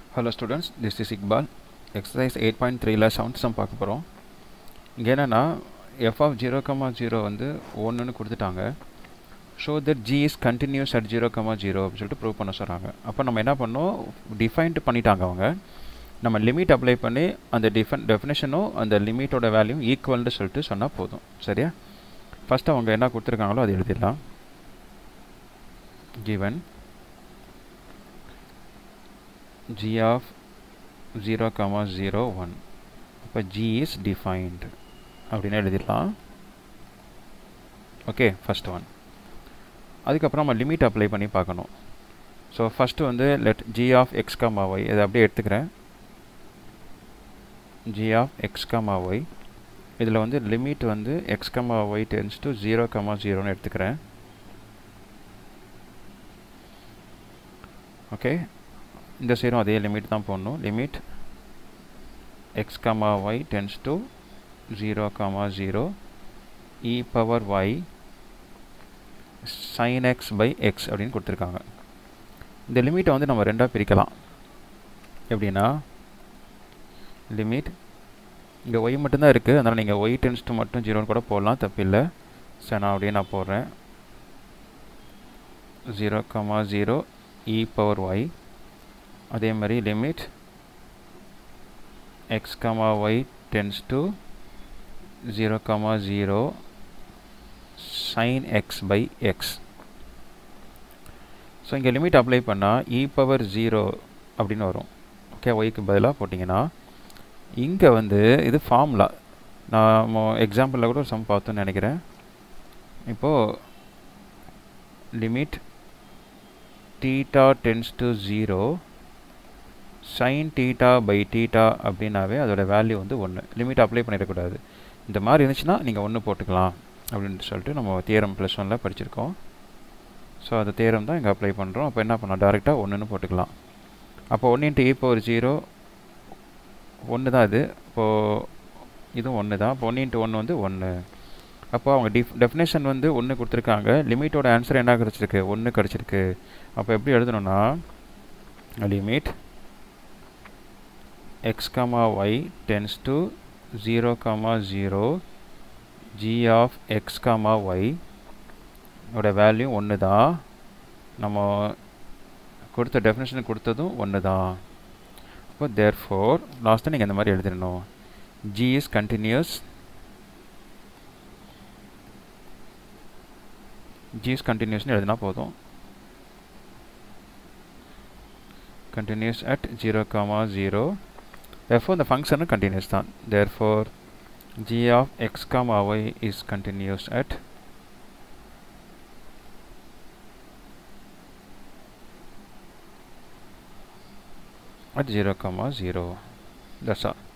hello students this is Iqbal exercise eight point த்ரீல seventh sum பார்க்க போகிறோம் இங்கே என்னென்னா f of zero comma zero வந்து ஒன்றுன்னு கொடுத்துட்டாங்க show that g is continuous at zero comma zero அப்படின்னு சொல்லிட்டு ப்ரூவ் பண்ண சொல்கிறாங்க அப்போ நம்ம என்ன பண்ணோம் டிஃபைன்ட் பண்ணிட்டாங்க அவங்க நம்ம லிமிட் அப்ளை பண்ணி அந்த டிஃபன் டெஃபினேஷனும் அந்த லிமிட்டோட வேல்யூ ஈக்குவல்னு சொல்லிட்டு சொன்னால் போதும் சரியா ஃபஸ்ட்டு அவங்க என்ன கொடுத்துருக்காங்களோ அது எழுதிடலாம் given g of 0 comma 0 1 இப்போ g is defined அப்படின்னு எழுதிடலாம் ஓகே ஃபஸ்ட் ஒன் அதுக்கப்புறம் நம்ம லிமிட் அப்ளை பண்ணி பார்க்கணும் ஸோ ஃபஸ்ட்டு வந்து let g of x comma y இதை அப்படியே எடுத்துக்கிறேன் g of x comma y இதில் வந்து லிமிட் வந்து x comma y tends to zero comma ஜீரோன்னு எடுத்துக்கிறேன் ஓகே இந்த சைடும் அதே லிமிட் தான் போடணும் limit x comma y tends to zero comma zero e power y sine x by x அப்படின்னு கொடுத்துருக்காங்க இந்த லிமிட்டை வந்து நம்ம ரெண்டாக பிரிக்கலாம் எப்படின்னா லிமிட் இங்கே ஒய் மட்டும்தான் இருக்குது அதனால் நீங்கள் ஒய் டென்ஸ் டு மட்டும் ஜீரோன்னு கூட போடலாம் தப்பில்லை சரி நான் அப்படியே நான் போடுறேன் zero comma zero e power y அதே மாதிரி limit x comma y tends to 0 comma 0 sin x by x so இங்கே லிமிட் அப்ளை பண்ணால் இ பவர் ஜீரோ அப்படின்னு வரும் ஓகே ஒய்க்கு பதிலாக போட்டிங்கன்னா இங்கே வந்து இது ஃபார்முலா நான் எக்ஸாம்பிளில் கூட ஒரு சம் பார்த்தோன்னு நினைக்கிறேன் இப்போது limit theta tends to 0 sin theta by theta அப்படின்னாவே அதோட வேல்யூ வந்து ஒன்று லிமிட் அப்ளை பண்ணிடக்கூடாது இந்த மாதிரி இருந்துச்சுன்னா நீங்கள் ஒன்று போட்டுக்கலாம் அப்படின்னு சொல்லிட்டு நம்ம தியரம் ப்ளஸ் ஒனில் படிச்சிருக்கோம் ஸோ அந்த தியரம் தான் இங்கே அப்ளை பண்ணுறோம் அப்போ என்ன பண்ணலாம் டேரெக்டாக ஒன்றுன்னு போட்டுக்கலாம் அப்போ ஒன்று இன்ட்டு இ பவர் ஜீரோ ஒன்று தான் இது இப்போது இதுவும் ஒன்று தான் இப்போ ஒன்று இன்ட்டு ஒன்று வந்து ஒன்று அப்போ அவங்க டிஃப் டெஃபினேஷன் வந்து ஒன்று கொடுத்துருக்காங்க லிமிட்டோட ஆன்சர் என்ன கிடச்சிருக்கு ஒன்று கிடச்சிருக்கு அப்போ எப்படி எழுதணும்னா limit x comma y tends to zero comma zero g of x comma y ஓட வேல்யூ ஒன்று தான் நம்ம கொடுத்த டெஃபினேஷன் கொடுத்ததும் ஒன்று தான் அப்போ தேர் ஃபோர் லாஸ்ட்டாக நீங்கள் இந்த மாதிரி எழுதிடணும் g is continuous g is continuous எழுதினா போதும் continuous at 0 comma 0 therefore the function continuous தான் therefore g of x comma y is continuous at at 0 comma 0 that's all